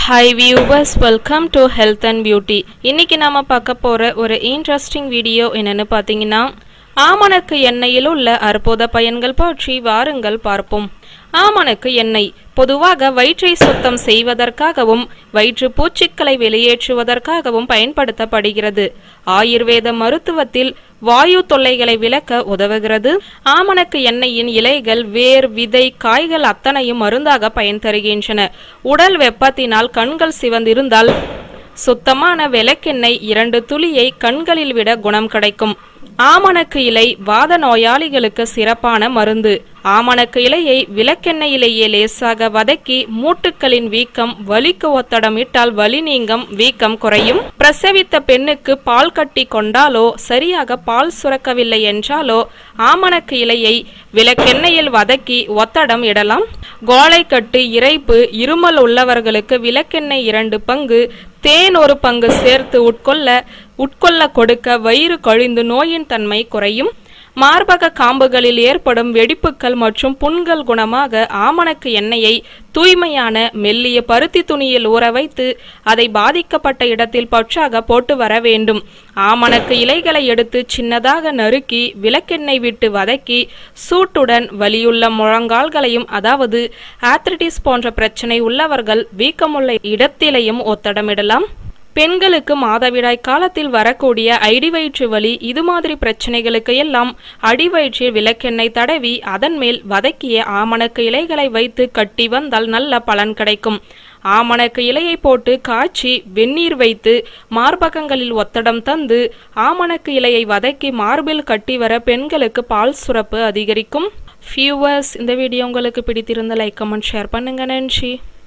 hi viewers welcome to health and beauty இன்னைக்கு நாம பார்க்க போற ஒரு இன்ட்ரெஸ்டிங் வீடியோ என்னன்னு பார்த்தீங்கன்னா ஆமணக்கு எண்ணெயில் உள்ள அற்புத பயன்கள் பற்றி வாருங்கள் பார்ப்போம் ஆமணக்கு எண்ணெய் பொதுவாக வயிற்றை சுத்தம் செய்வதற்காகவும் வயிற்று பூச்சிக்களை வெளியேற்றுவதற்காகவும் பயன்படுத்தப்படுகிறது ஆயுர்வேத மருத்துவத்தில் வாயு தொல்லைகளை விலக்க உதவுகிறது ஆமணக்கு எண்ணெயின் இலைகள் வேர் விதை காய்கள் அத்தனையும் மருந்தாக பயன் தருகின்றன உடல் வெப்பத்தினால் கண்கள் சிவந்திருந்தால் சுத்தமான விளக்கெண்ணெய் இரண்டு துளியை கண்களில் விட குணம் கிடைக்கும் ஆமணக்கு இலை வாத நோயாளிகளுக்கு சிறப்பான மருந்து ஆமணக்கு இலையை விளக்கெண்ணெயிலேயே லேசாக வதக்கி மூட்டுக்களின் வீக்கம் வலிக்கு ஒத்தடமிட்டால் வலி நீங்கம் வீக்கம் குறையும் பிரசவித்த பெண்ணுக்கு பால் கட்டி கொண்டாலோ சரியாக பால் சுரக்கவில்லை என்றாலோ ஆமணக்கு இலையை விளக்கெண்ணெயில் வதக்கி ஒத்தடம் இடலாம் கோழைக்கட்டு இறைப்பு இருமல் உள்ளவர்களுக்கு விளக்கெண்ணெய் இரண்டு பங்கு தேன் ஒரு பங்கு சேர்த்து உட்கொள்ள உட்கொள்ள கொடுக்க வயிறு கழிந்து நோயின் தன்மை குறையும் மார்பக காம்புகளில் ஏற்படும் வெடிப்புகள் மற்றும் புண்கள் குணமாக ஆமணக்கு எண்ணெயை தூய்மையான மெல்லிய பருத்தி துணியில் ஊற வைத்து அதை பாதிக்கப்பட்ட இடத்தில் பற்றாக போட்டு வர வேண்டும் ஆமணக்கு இலைகளை எடுத்து சின்னதாக நறுக்கி விளக்கெண்ணெய் விட்டு வதக்கி சூட்டுடன் வலியுள்ள முழங்கால்களையும் அதாவது ஆத்ரிட்டிஸ் போன்ற பிரச்சனை உள்ளவர்கள் வீக்கமுள்ள இடத்திலையும் ஒத்தடமிடலாம் பெண்களுக்கு மாதவிடாய் காலத்தில் வரக்கூடிய அடிவயிற்று வலி இது மாதிரி பிரச்சனைகளுக்கு எல்லாம் அடிவயிற்றில் விளக்கெண்ணெய் தடவி அதன் மேல் வதக்கிய ஆமணக்கு இலைகளை வைத்து கட்டி வந்தால் நல்ல பலன் கிடைக்கும் ஆமணக்கு இலையை போட்டு காய்ச்சி வெந்நீர் வைத்து மார்பகங்களில் ஒத்தடம் தந்து ஆமணக்கு இலையை வதக்கி மார்பில் கட்டி வர பெண்களுக்கு பால் சுரப்பு அதிகரிக்கும் ஃபியூவர்ஸ் இந்த வீடியோ உங்களுக்கு பிடித்திருந்த லைக் கமெண்ட் ஷேர் பண்ணுங்க நன்றி